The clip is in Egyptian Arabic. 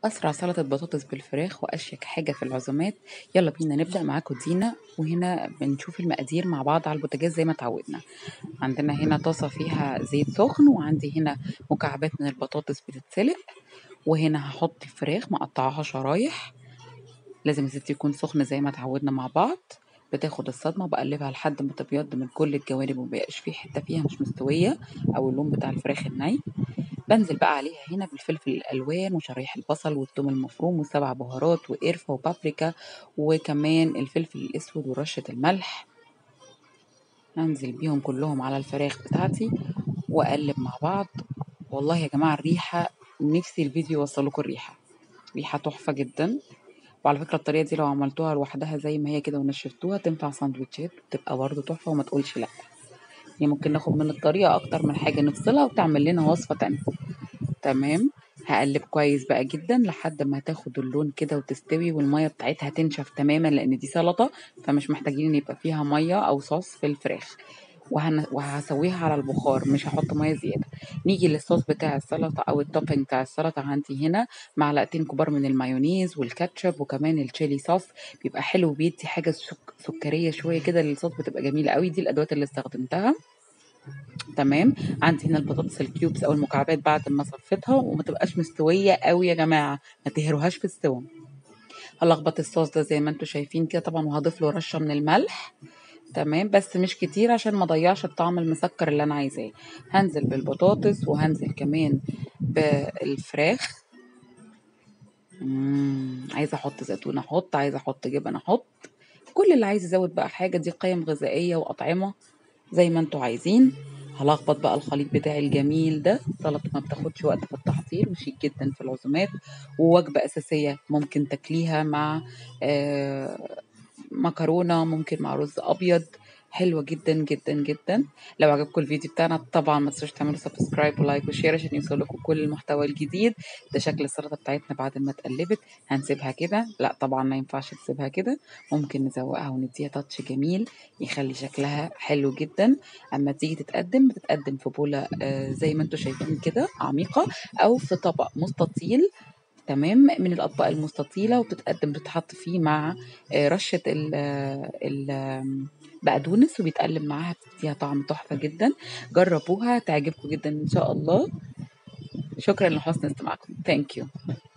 أسرع سلطة بطاطس بالفراخ وأشيك حاجة في العزومات يلا بينا نبدأ معاكم دينا وهنا بنشوف المقادير مع بعض على البوتاجاز زي ما اتعودنا عندنا هنا طاسة فيها زيت سخن وعندي هنا مكعبات من البطاطس بتتسلق وهنا هحط الفراخ مقطعاها شرايح لازم الزيت يكون سخن زي ما اتعودنا مع بعض بتاخد الصدمة بقلبها لحد ما تبيض من كل الجوانب ومبقاش في حتة فيها مش مستوية أو اللون بتاع الفراخ الني بنزل بقى عليها هنا بالفلفل الألوان وشرايح البصل والثوم المفروم وسبع بهارات وقرفة وبابريكا وكمان الفلفل الأسود ورشة الملح هنزل بيهم كلهم على الفراخ بتاعتي وأقلب مع بعض والله يا جماعة الريحة نفسي الفيديو يوصل لكم الريحة ريحة تحفة جدا وعلى فكرة الطريقة دي لو عملتوها لوحدها زي ما هي كده ونشفتوها تنفع سندوتشات وتبقى برضه تحفة وما تقولش لأ يعني ممكن ناخد من الطريقة أكتر من حاجة نفصلها وتعمل لنا وصفة تانية تمام هقلب كويس بقى جدا لحد ما تاخد اللون كده وتستوي والمية بتاعتها تنشف تماما لأن دي سلطة فمش محتاجين إن يبقى فيها مية أو صوص في الفراخ وهن... وهسويها على البخار مش هحط ميه زياده نيجي للصوص بتاع السلطه او التوبينج بتاع السلطه عندي هنا معلقتين كبار من المايونيز والكاتشب وكمان التشيلي صوص بيبقى حلو وبيدي حاجه سك... سكريه شويه كده للصوص بتبقى جميله قوي دي الادوات اللي استخدمتها تمام عندي هنا البطاطس الكيوبس او المكعبات بعد ما صفيتها وما تبقاش مستويه قوي يا جماعه ما تهروهاش في السوا هلخبط الصوص ده زي ما انتم شايفين كده طبعا وهضيف له رشه من الملح تمام بس مش كتير عشان ما اضيعش الطعم المسكر اللي انا عايزاه هنزل بالبطاطس وهنزل كمان بالفراخ مم. عايزه احط زيتون احط عايزه احط جبن احط كل اللي عايز يزود بقى حاجه دي قيم غذائيه واطعمه زي ما انتوا عايزين هلخبط بقى الخليط بتاعي الجميل ده سلطه ما بتاخدش وقت في التحضير وشيك جدا في العزومات ووجبه اساسيه ممكن تاكليها مع آه مكرونه ممكن مع رز ابيض حلوة جدا جدا جدا لو عجبكم الفيديو بتاعنا طبعا ما تنسوش تعملوا سبسكرايب ولايك وشير عشان يوصلكم كل المحتوى الجديد ده شكل السلطة بتاعتنا بعد ما اتقلبت هنسيبها كده لا طبعا ما ينفعش تسيبها كده ممكن نزوقها ونديها تاتش جميل يخلي شكلها حلو جدا اما تيجي تتقدم بتتقدم في بولة آه زي ما انتم شايفين كده عميقة او في طبق مستطيل تمام من الأطباق المستطيلة وبتتقدم بتتحط فيه مع رشة ال بقدونس وبيتقلب معاها بتديها طعم تحفة جدا جربوها تعجبكم جدا إن شاء الله شكرا لحسن استماعكم ثانك يو